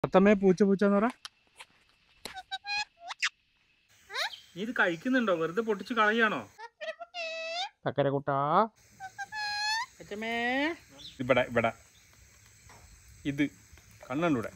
തത്തമ്മേ പൂച്ച പൂച്ച എന്ന് പറ നീ ഇത് കഴിക്കുന്നുണ്ടോ വെറുതെ പൊട്ടിച്ച് കളയാണോ ചക്കര കുട്ടാ അച്ഛമ്മേ ഇവിടെ ഇവിടെ ഇത് കണ്ണുണ്ടൂടെ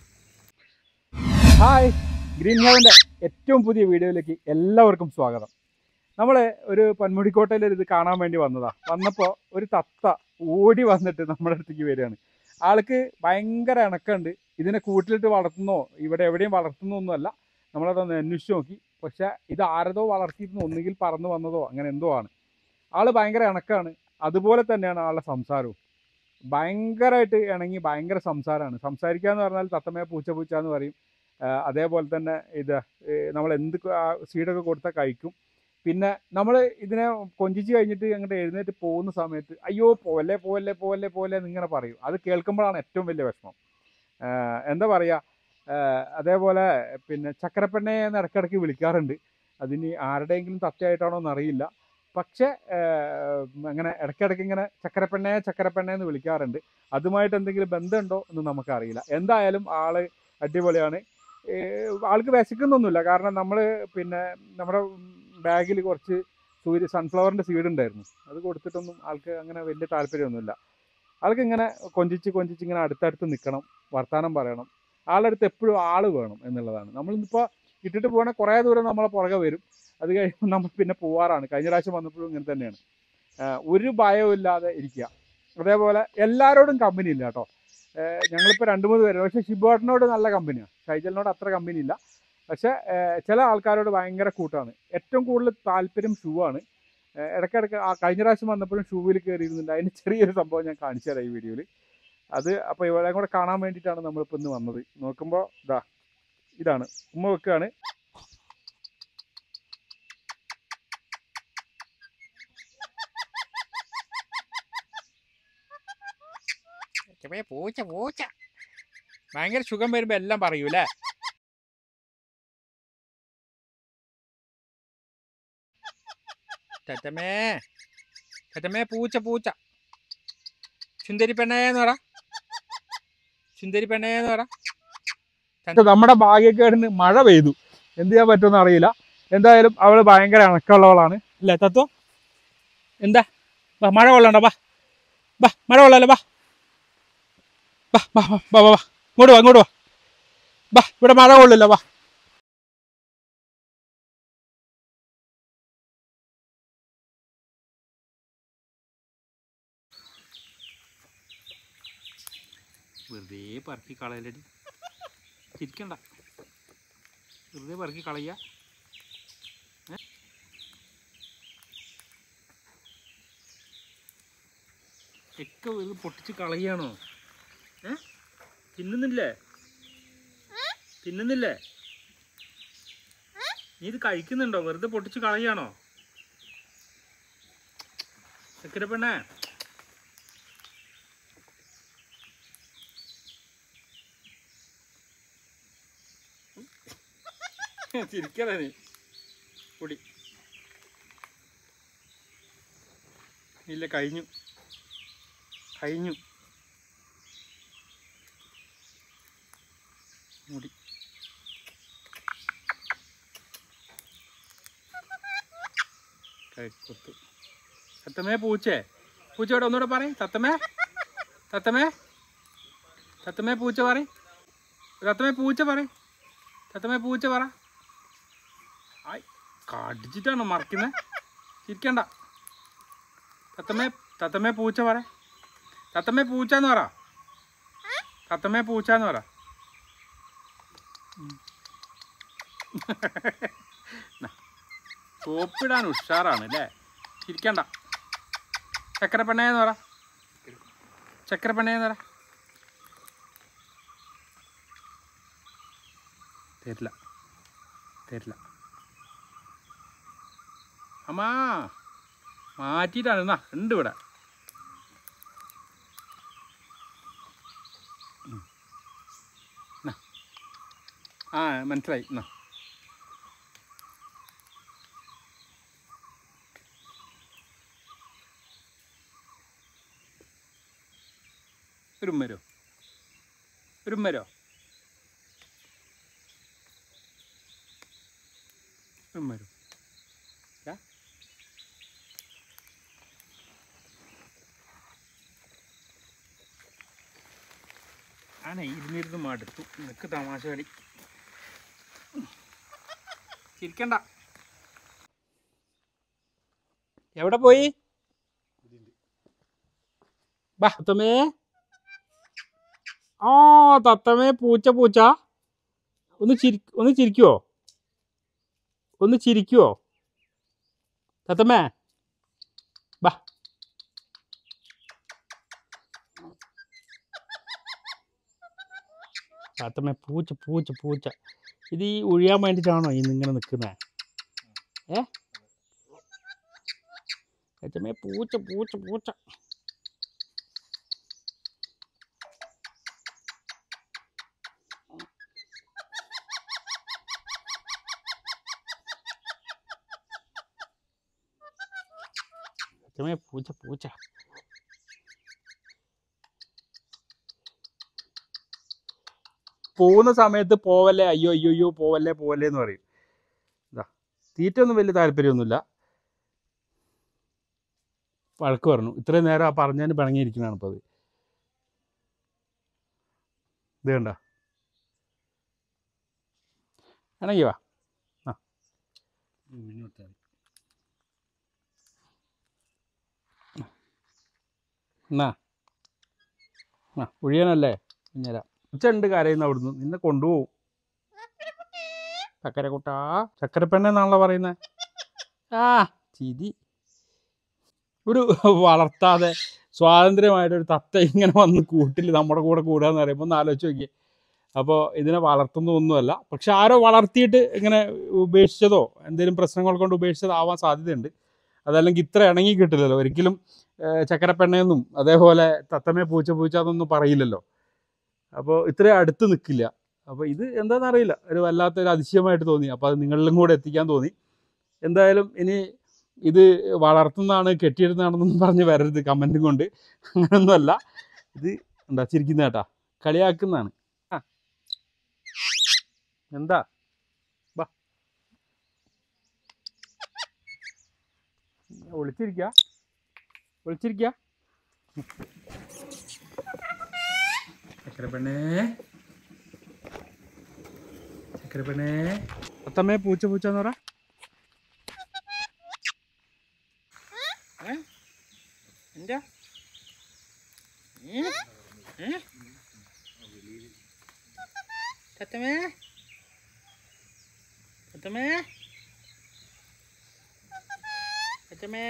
ഹായ് ഗ്രീൻ ഹെവൻ്റെ ഏറ്റവും പുതിയ വീഡിയോയിലേക്ക് എല്ലാവർക്കും സ്വാഗതം നമ്മൾ ഒരു പന്മുടിക്കോട്ടയിൽ ഇത് കാണാൻ വേണ്ടി വന്നതാ വന്നപ്പോൾ ഒരു തത്ത ഓടി വന്നിട്ട് നമ്മുടെ അടുത്തേക്ക് വരികയാണ് ആൾക്ക് ഭയങ്കര ഇണക്കമുണ്ട് ഇതിനെ കൂട്ടിലിട്ട് വളർത്തുന്നോ ഇവിടെ എവിടെയും വളർത്തുന്നൊന്നുമല്ല നമ്മളതൊന്ന് അന്വേഷിച്ച് നോക്കി പക്ഷെ ഇത് ആരതോ വളർത്തിയിരുന്നു ഒന്നുകിൽ പറന്നു വന്നതോ അങ്ങനെ എന്തോ ആണ് ആള് ഭയങ്കര ഇണക്കാണ് അതുപോലെ തന്നെയാണ് ആളുടെ സംസാരവും ഭയങ്കരമായിട്ട് ഇണങ്ങി ഭയങ്കര സംസാരമാണ് സംസാരിക്കുക എന്ന് പറഞ്ഞാൽ തത്തമ്മയെ പൂച്ച പൂച്ച എന്ന് പറയും ആ, അതേപോലെ തന്നെ ഇത് നമ്മൾ എന്ത് സീഡൊക്കെ കൊടുത്താൽ കഴിക്കും പിന്നെ നമ്മൾ ഇതിനെ കൊഞ്ചിച്ച് കഴിഞ്ഞിട്ട് അങ്ങോട്ട് എഴുന്നേറ്റ് പോകുന്ന സമയത്ത് അയ്യോ പോലെ പോലെ പോലെ പോലെ എന്നിങ്ങനെ പറയും അത് കേൾക്കുമ്പോഴാണ് ഏറ്റവും വലിയ വിഷമം ആ, എന്താ പറയുക അതേപോലെ പിന്നെ ചക്കരപ്പെണ്ണെ എന്ന് ഇടയ്ക്കിടയ്ക്ക് വിളിക്കാറുണ്ട് അതിന് ആരുടെയെങ്കിലും തത്തയായിട്ടാണോ എന്നറിയില്ല പക്ഷേ ആ, അങ്ങനെ ഇടയ്ക്കിടയ്ക്ക് ഇങ്ങനെ ചക്കരപ്പെണ്ണെ ചക്കരപ്പെണ്ണെ എന്ന് വിളിക്കാറുണ്ട് അതുമായിട്ട് എന്തെങ്കിലും ബന്ധമുണ്ടോ എന്ന് നമുക്കറിയില്ല എന്തായാലും ആള് അടിപൊളിയാണ് ഏ, ആൾക്ക് വിശക്കുന്നൊന്നുമില്ല കാരണം നമ്മൾ പിന്നെ നമ്മുടെ ബാഗിൽ കുറച്ച് സൂര്യ സൺഫ്ലവറിൻ്റെ സീഡ് ഉണ്ടായിരുന്നു അത് കൊടുത്തിട്ടൊന്നും ആൾക്ക് അങ്ങനെ വലിയ താല്പര്യമൊന്നുമില്ല ആൾക്ക് ഇങ്ങനെ കൊഞ്ചിച്ച് കൊഞ്ചിച്ച് ഇങ്ങനെ അടുത്തടുത്ത് നിൽക്കണം വർത്തമാനം പറയണം ആളുടെ അടുത്ത് എപ്പോഴും ആൾ വേണം എന്നുള്ളതാണ് നമ്മളിപ്പോൾ ഇട്ടിട്ട് പോകണ കുറേ ദൂരം നമ്മളെ പുറകെ വരും അത് കഴിയുമ്പോൾ നമ്മൾ പിന്നെ പോവാറാണ് കഴിഞ്ഞ പ്രാവശ്യം വന്നപ്പോഴും ഇങ്ങനെ തന്നെയാണ് ആ, ഒരു ഭയവും ഇല്ലാതെ ഇരിക്കുക അതേപോലെ എല്ലാവരോടും കമ്പനി ഇല്ല കേട്ടോ ഞങ്ങളിപ്പോൾ രണ്ട് മൂന്ന് പേര് പക്ഷേ ഷിബുവേട്ടനോട് നല്ല കമ്പനിയാണ് ഷൈജലിനോട് അത്ര കമ്പനി ഇല്ല പക്ഷേ ഏഹ്, ചില ആൾക്കാരോട് ഭയങ്കര കൂട്ടാണ് ഏറ്റവും കൂടുതൽ താല്പര്യം ഷൂ ആണ് ഏഹ്, ഇടയ്ക്കിടയ്ക്ക് ആ കഴിഞ്ഞ പ്രാവശ്യം വന്നപ്പോഴും ഷൂവിൽ കയറിയിരുന്നുണ്ട് അതിന് ചെറിയൊരു സംഭവം ഞാൻ കാണിച്ചു തരാം ഈ വീഡിയോയിൽ അത് അപ്പോൾ ഇവളെ കൂടെ കാണാൻ വേണ്ടിയിട്ടാണ് നമ്മളിപ്പോൾ ഇന്ന് വന്നത് നോക്കുമ്പോൾ ഇതാ ഇതാണ് ഉമ്മ വെക്കുകയാണ് ചെറിയ പൂച്ച പൂച്ച ഭയങ്കര സുഖം വരുമ്പോ എല്ലാം പറയൂലേ ചറ്റമ്മേ ചറ്റമ്മേ പൂച്ച പൂച്ച ചുന്തരി പെണ്ണേന്ന് പറ ചുന്തരി പെണ്ണേന്ന് പറ പക്ഷെ നമ്മുടെ ഭാഗ്യക്കേടിന് മഴ പെയ്തു എന്ത് ചെയ്യാൻ പറ്റുമെന്ന് അറിയില്ല എന്തായാലും അവൾ ഭയങ്കര ഇണക്കമുള്ളവളാണ് അല്ലേ തത്വം എന്താ വാ മഴ കൊള്ളണ്ട വാ വാ മഴ കൊള്ളല്ലേ വാ വാ വാ വാ വാ വാ വാ ഇങ്ങോട്ട് വാ ഇങ്ങോട്ട് വാ വാ ഇവിടെ മഴ കൊള്ളില്ല വാ വെറുതെ പറക്കി കളയലടി ചിരിക്കണ്ട വെറുതെ പറക്കി കളയ ഒക്കെ വെറുതെ പൊട്ടിച്ച് കളയാണോ ഏ തിന്നുന്നില്ലേ തിന്നുന്നില്ലേ നീ ഇത് കഴിക്കുന്നുണ്ടോ വെറുതെ പൊട്ടിച്ച് കളയാണോ ചക്കര പെണ്ണേ ചിരിക്കല നീ പൊടി ഇല്ല കഴിഞ്ഞു കഴിഞ്ഞു മുടി കൈക്കൊത്തു തത്തമ്മേ പൂച്ചേ പൂച്ചയോട് ഒന്നുകൂടെ പറയും തത്തമ്മേ തത്തമ്മേ തത്തമ്മേ പൂച്ച പറയും തത്തമ്മേ പൂച്ച പറയും തത്തമ്മേ പൂച്ച പറ ആയ് കടിച്ചിട്ടാണോ മറക്കുന്നത് ചിരിക്കണ്ട തത്തമ്മേ തത്തമ്മേ പൂച്ച പറ തത്തമ്മേ പൂച്ച എന്ന് പറ തത്തമ്മേ പൂച്ച എന്ന് പറ ഉം. ന, സോപ്പിടാൻ ഉഷാറാണ് അല്ലേ ചിരിക്കണ്ട ചക്കര പെണ്ണേന്ന് പറ ചക്കര പെണ്ണേന്ന് പറ തരില്ല തരില്ല അമ്മാ മാറ്റിയിട്ടാണ് എന്നാ ഉണ്ട് ഇവിടെ ഉം. എന്നാ. ആ മനസ്സിലായി എന്നാ ഒരു ഉമ്മരോ ഒരു ഉമ്മരോ വരും ആണേ ഇരുന്നിരുന്ന് മടുത്തു നിനക്ക് തമാശ കളി ചിരിക്കണ്ട എവിടെ പോയി ബാ തത്തമ്മേ ആ തത്തമ്മേ പൂച്ച പൂച്ച ഒന്ന് ചിരി ഒന്ന് ചിരിക്കുവോ ഒന്ന് ചിരിക്കുവോ തത്തമ്മേ ബാ തത്തമ്മേ പൂച്ച പൂച്ച പൂച്ച ഇത് ഈ ഒഴിയാൻ വേണ്ടിയിട്ടാണോ ഇന്ന് ഇങ്ങനെ നിൽക്കുന്നത് ഏ തത്തമ്മേ പൂച്ച പൂച്ച പൂച്ച തത്തമ്മേ പൂച്ച പൂച്ച പോകുന്ന സമയത്ത് പോവല്ലേ അയ്യോ അയ്യോ അയ്യോ പോവല്ലേ പോവല്ലേ എന്ന് പറയും ഇതാ തീറ്റ ഒന്നും വലിയ താല്പര്യമൊന്നുമില്ല വഴക്ക് പറഞ്ഞു ഇത്രയും നേരം ആ പറഞ്ഞതിന് പിണങ്ങിയിരിക്കുന്നതാണ് ഇപ്പോൾ അത് ഇത് കണ്ട ആണെങ്കിൽ വാ ആ എന്നാ ആ ഒഴിയാനല്ലേ ഇഞ്ഞരാ ഉച്ചുണ്ട് കരയുന്ന അവിടുന്ന് നിന്നെ കൊണ്ടുപോകും ചക്കര കുട്ടാ ചക്കരപ്പെണ്ണ എന്നാണല്ലോ പറയുന്നത് ആ ചിരി ഒരു വളർത്താതെ സ്വാതന്ത്ര്യമായിട്ട് ഒരു തത്ത ഇങ്ങനെ വന്ന് കൂട്ടിൽ നമ്മുടെ കൂടെ കൂടുക എന്ന് പറയുമ്പോൾ ഒന്ന് ആലോചിച്ച് നോക്കിയേ അപ്പോൾ ഇതിനെ വളർത്തുന്നതൊന്നുമല്ല പക്ഷെ ആരോ വളർത്തിയിട്ട് ഇങ്ങനെ ഉപേക്ഷിച്ചതോ എന്തെങ്കിലും പ്രശ്നങ്ങൾ കൊണ്ട് ഉപേക്ഷിച്ചതാവാൻ സാധ്യതയുണ്ട് അതല്ലെങ്കിൽ ഇത്ര ഇണങ്ങി കിട്ടില്ലല്ലോ ഒരിക്കലും ഏഹ്, ചക്കരപ്പെണ്ണയൊന്നും അതേപോലെ തത്തമ്മേ പൂച്ച പൂച്ച എന്നൊന്നും പറയില്ലല്ലോ അപ്പോൾ ഇത്രയും അടുത്ത് നിൽക്കില്ല അപ്പോൾ ഇത് എന്താണെന്ന് അറിയില്ല ഒരു വല്ലാത്തൊരു അതിശയമായിട്ട് തോന്നി അപ്പോൾ അത് നിങ്ങളിലും കൂടെ എത്തിക്കാൻ തോന്നി എന്തായാലും ഇനി ഇത് വളർത്തുന്നതാണ് കെട്ടിയിടുന്നതാണെന്നൊന്നും പറഞ്ഞ് വരരുത് കമൻറ്റും കൊണ്ട് അങ്ങനെയൊന്നുമല്ല ഇത് എന്താ ചിരിക്കുന്ന കേട്ടാ കളിയാക്കുന്നതാണ് ആ എന്താ ബാ ഒളിച്ചിരിക്ക ഒളിച്ചിരിക്ക ചക്കരപ്പെണ്ണേ ചക്കരപ്പെണ്ണേ അത്തമ്മേ പൂച്ച പൂച്ച എന്ന് പറ എന്താ തത്തമ്മേ തത്തമ്മേ തത്തമ്മേ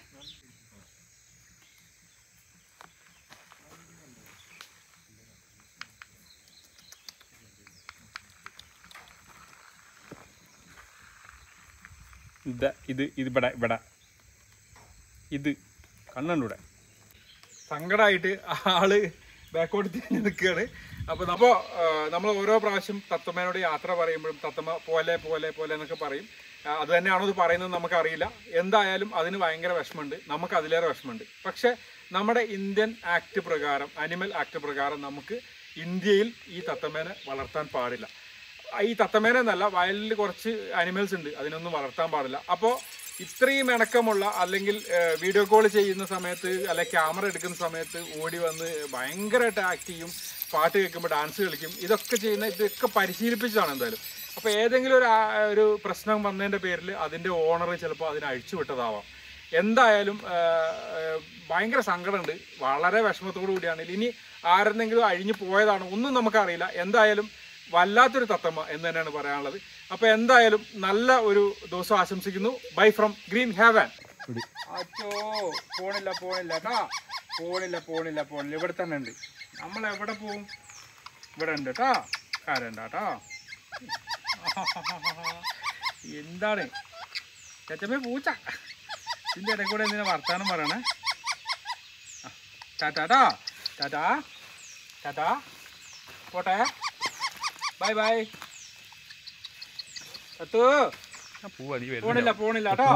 ഇത് ഇത് ഇത് ഇവിടെ ഇവിടെ ഇത് കണ്ണുണ്ടൂടെ സങ്കടമായിട്ട് ആള് ബാക്കോട്ട് തിരിഞ്ഞ് നിൽക്കുകയാണ് അപ്പോൾ നമ്മൾ നമ്മൾ ഓരോ പ്രാവശ്യം തത്തമ്മേനോട് യാത്ര പറയുമ്പോഴും തത്തമ്മ പോലെ പോലെ പോലെ എന്നൊക്കെ പറയും ആ, അത് തന്നെയാണോ ഇത് പറയുന്നത് നമുക്കറിയില്ല എന്തായാലും അതിന് ഭയങ്കര വിഷമമുണ്ട് നമുക്ക് അതിലേറെ വിഷമമുണ്ട് പക്ഷേ നമ്മുടെ ഇന്ത്യൻ ആക്ട് പ്രകാരം അനിമൽ ആക്ട് പ്രകാരം നമുക്ക് ഇന്ത്യയിൽ ഈ തത്തമ്മേനെ വളർത്താൻ പാടില്ല ഈ തത്തമേനെ എന്നല്ല വയലിൽ കുറച്ച് അനിമൽസ് ഉണ്ട് അതിനൊന്നും വളർത്താൻ പാടില്ല അപ്പോൾ ഇത്രയും ഇണക്കമുള്ള അല്ലെങ്കിൽ വീഡിയോ കോൾ ചെയ്യുന്ന സമയത്ത് അല്ലെ ക്യാമറ എടുക്കുന്ന സമയത്ത് ഓടി വന്ന് ഭയങ്കരമായിട്ട് ആക്ട് ചെയ്യും പാട്ട് കേൾക്കുമ്പോൾ ഡാൻസ് കളിക്കും ഇതൊക്കെ ചെയ്യുന്ന ഇതൊക്കെ പരിശീലിപ്പിച്ചതാണ് എന്തായാലും അപ്പോൾ ഏതെങ്കിലും ഒരു ആ- ഒരു പ്രശ്നം വന്നതിൻ്റെ പേരിൽ അതിൻ്റെ ഓണർ ചിലപ്പോൾ അതിനെ അഴിച്ചു വിട്ടതാവാം എന്തായാലും ആ, ആ, ഭയങ്കര സങ്കടമുണ്ട് വളരെ വിഷമത്തോടു കൂടിയാണ് ഇനി ആരെന്നെങ്കിലും അഴിഞ്ഞു പോയതാണോ ഒന്നും നമുക്കറിയില്ല എന്തായാലും വല്ലാത്തൊരു തത്തമ്മ എന്ന് തന്നെയാണ് പറയാനുള്ളത് അപ്പോൾ എന്തായാലും നല്ല ഒരു ദിവസം ആശംസിക്കുന്നു ബൈ ഫ്രം ഗ്രീൻ ഹാവൻ അച്ചോ പോണില്ല പോണില്ല കേട്ടാ പോണില്ല പോണില്ല പോണില്ല ഇവിടെ തന്നെ ഉണ്ട് നമ്മൾ എവിടെ പോവും ഇവിടെ ഉണ്ട് കേട്ടാ കാരണ്ട കേട്ടാ എന്താണ് ചച്ചമ്മേ പൂച്ച ഇതിൻ്റെ ഇടയിൽ കൂടെ എന്തിനാ വർത്താനം പറയണേ ആ, ടാറ്റാ ടാറ്റാ ടാറ്റാ പോട്ടെ ബൈ ബൈ അത്തു പോവാ നീ പോണില്ല പോണില്ല കേട്ടോ